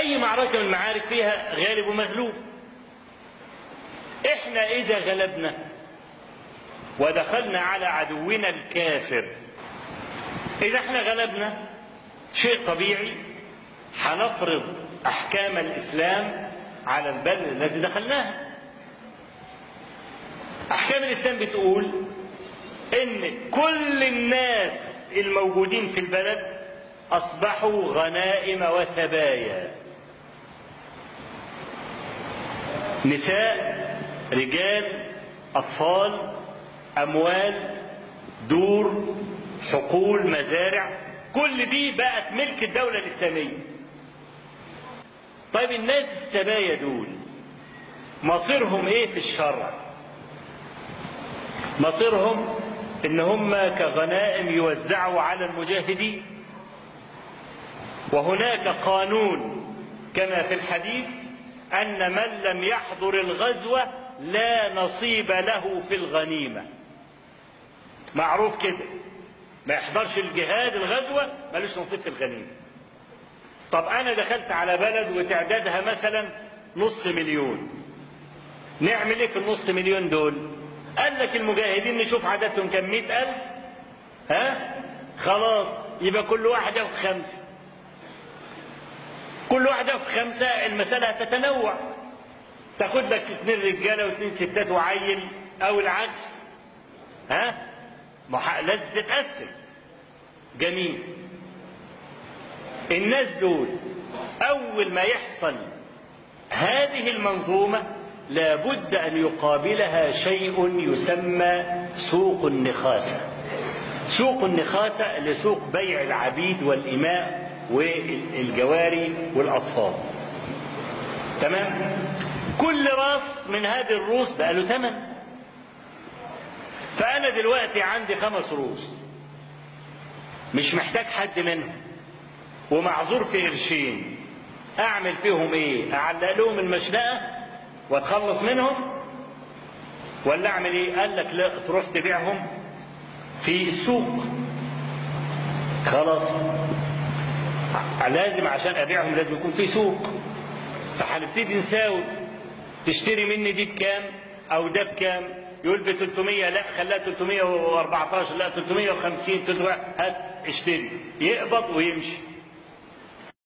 أي معركة من المعارك فيها غالب ومغلوب إحنا إذا غلبنا ودخلنا على عدونا الكافر إذا إحنا غلبنا شيء طبيعي هنفرض أحكام الإسلام على البلد التي دخلناها أحكام الإسلام بتقول إن كل الناس الموجودين في البلد أصبحوا غنائم وسبايا نساء رجال أطفال أموال دور حقول مزارع كل دي بقت ملك الدولة الإسلامية طيب الناس السبايا دول مصيرهم ايه في الشرع مصيرهم ان هم كغنائم يوزعوا على المجاهدين وهناك قانون كما في الحديث ان من لم يحضر الغزوه لا نصيب له في الغنيمه معروف كده ما يحضرش الجهاد الغزوه ملوش نصيب في الغنيمه طب انا دخلت على بلد وتعدادها مثلا نص مليون نعمل ايه في النص مليون دول قال لك المجاهدين نشوف عددهم كم مئة ألف ها خلاص يبقى كل واحد ياخد خمسة كل واحد ياخد خمسة المسألة هتتنوع تاخد لك اثنين رجالة واثنين ستات وعيل أو العكس ها مح... لازم تتقسم جميل الناس دول أول ما يحصل هذه المنظومة لابد أن يقابلها شيء يسمى سوق النخاسة سوق النخاسة لسوق بيع العبيد والإماء والجواري والأطفال تمام كل راس من هذه الروس بقى له ثمن فأنا دلوقتي عندي خمس روس مش محتاج حد منهم ومعذور في قرشين أعمل فيهم إيه؟ أعلق لهم المشنقة واتخلص منهم ولا اعمل ايه قال لك لا تروح تبيعهم في السوق خلاص لازم عشان ابيعهم لازم يكون في سوق فهنبتدي نساوي تشتري مني دي بكام او ده بكام يقول ب 300 لا خليها 314 لا 350 300 هات اشتري يقبض ويمشي